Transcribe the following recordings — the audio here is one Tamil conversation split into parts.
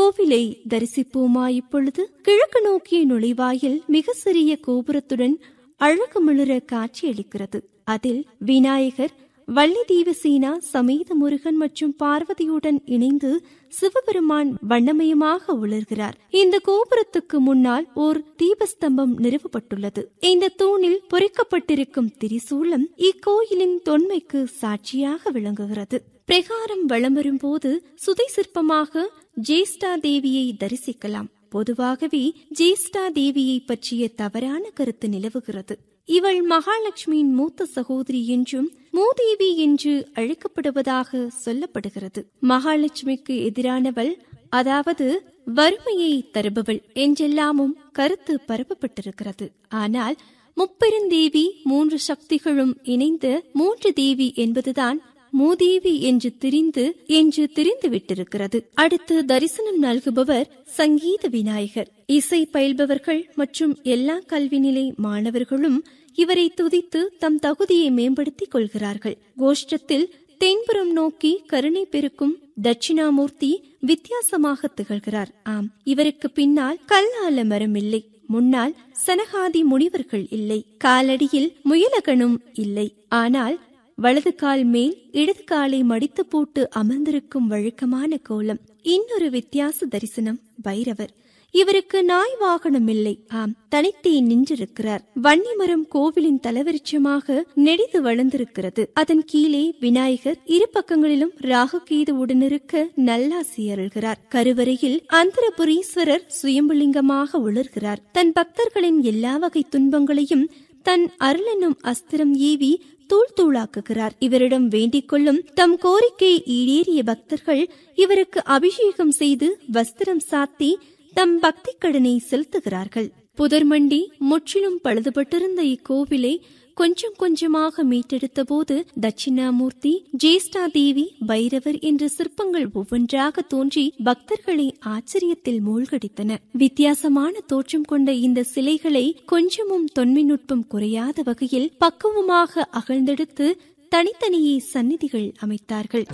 கோவிலை தரிசிப்போமா இப்பொழுது கிழக்கு நோக்கிய நுழைவாயில் மிக சிறிய கோபுரத்துடன் அழகு மிளற காட்சியளிக்கிறது அதில் விநாயகர் வள்ளி தீவசீனா சமேத முருகன் மற்றும் பார்வதியுடன் இணைந்து சிவபெருமான் வண்ணமயமாக உளர்கிறார் இந்த கோபுரத்துக்கு முன்னால் ஓர் தீபஸ்தம்பம் நிறுவப்பட்டுள்ளது இந்த தூணில் பொறிக்கப்பட்டிருக்கும் திரிசூலம் இக்கோயிலின் தொன்மைக்கு சாட்சியாக விளங்குகிறது பிரகாரம் வலம் வரும்போது சுதை சிற்பமாக ஜேஷ்டா தேவியை தரிசிக்கலாம் பொதுவாகவே ஜேஷ்டா தேவியை பற்றிய தவறான கருத்து நிலவுகிறது இவள் மகாலட்சுமியின் மூத்த சகோதரி என்றும் மூதேவி என்று அழைக்கப்படுவதாக சொல்லப்படுகிறது மகாலட்சுமிக்கு எதிரானவள் அதாவது வறுமையை தருபவள் என்றெல்லாமும் கருத்து பரப்பப்பட்டிருக்கிறது ஆனால் முப்பெருந்தேவி மூன்று சக்திகளும் இணைந்த மூன்று தேவி என்பதுதான் மூதேவி என்று திரிந்து என்று திரிந்து விட்டிருக்கிறது அடுத்து தரிசனம் நல்குபவர் சங்கீத விநாயகர் இசை பயில்பவர்கள் மற்றும் எல்லா கல்வி நிலை மாணவர்களும் இவரை துதித்து தம் தகுதியை மேம்படுத்திக் கொள்கிறார்கள் கோஷ்டத்தில் தென்புறம் நோக்கி கருணை பெருக்கும் தட்சிணாமூர்த்தி வித்தியாசமாக திகழ்கிறார் ஆம் இவருக்கு பின்னால் கல்லால மரம் இல்லை முன்னால் சனகாதி முனிவர்கள் இல்லை காலடியில் முயலகனும் இல்லை ஆனால் வலது கால் மேல் இடது காலை மடித்து போட்டு அமர்ந்திருக்கும் வழக்கமான கோலம் இன்னொரு வித்தியாச தரிசனம் பைரவர் இவருக்கு நாய் வாகனம் இல்லை ஆம் தனித்தே நின்றிருக்கிறார் வன்னிமரம் கோவிலின் தலவிருட்சமாக நெடிது வளர்ந்திருக்கிறது அதன் கீழே விநாயகர் இரு பக்கங்களிலும் ராகுகேது உடனிருக்க நல்லாசி அருள்கிறார் கருவறையில் அந்தரபுரீஸ்வரர் சுயம்புலிங்கமாக உளர்கிறார் தன் பக்தர்களின் எல்லா வகை துன்பங்களையும் தன் அருளெனும் அஸ்திரம் ஏவி தூள் தூளாக்குகிறார் இவரிடம் வேண்டிக் கொள்ளும் தம் கோரிக்கை ஈடேறிய பக்தர்கள் இவருக்கு அபிஷேகம் செய்து வஸ்திரம் சாத்தி தம் பக்தி கடனை செலுத்துகிறார்கள் புதர்மண்டி முற்றிலும் பழுதுபட்டிருந்த இக்கோவிலை கொஞ்சம் கொஞ்சமாக மீட்டெடுத்த போது தட்சிணாமூர்த்தி ஜேஷ்டா தேவி பைரவர் என்ற சிற்பங்கள் ஒவ்வொன்றாக தோன்றி பக்தர்களை ஆச்சரியத்தில் மூழ்கடித்தன வித்தியாசமான தோற்றம் கொண்ட இந்த சிலைகளை கொஞ்சமும் தொன்மை நுட்பம் குறையாத வகையில் பக்குவமாக அகழ்ந்தெடுத்து தனித்தனியே சந்நிதிகள் அமைத்தார்கள்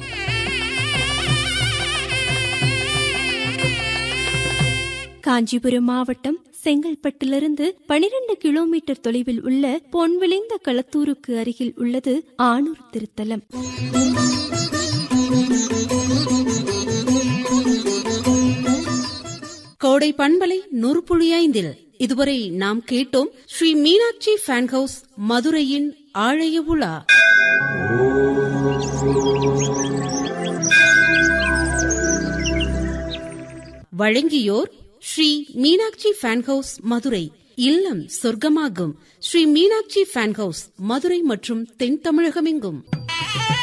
காஞ்சிபுரம் மாவட்டம் செங்கல்பட்டிலிருந்து பனிரெண்டு கிலோமீட்டர் தொலைவில் உள்ள பொன் விளைந்த களத்தூருக்கு அருகில் உள்ளது ஆணூர் திருத்தலம் கோடை பண்பலை நூற்புழியைந்தில் இதுவரை நாம் கேட்டோம் ஸ்ரீ மீனாட்சி ஃபேன் ஹவுஸ் மதுரையின் ஆழைய உலா வழங்கியோர் ஸ்ரீ மீனாட்சி ஃபேன் ஹவுஸ் மதுரை இல்லம் சொர்க்கமாகும் ஸ்ரீ மீனாட்சி ஃபேன் ஹவுஸ் மதுரை மற்றும் தென் தமிழகமெங்கும்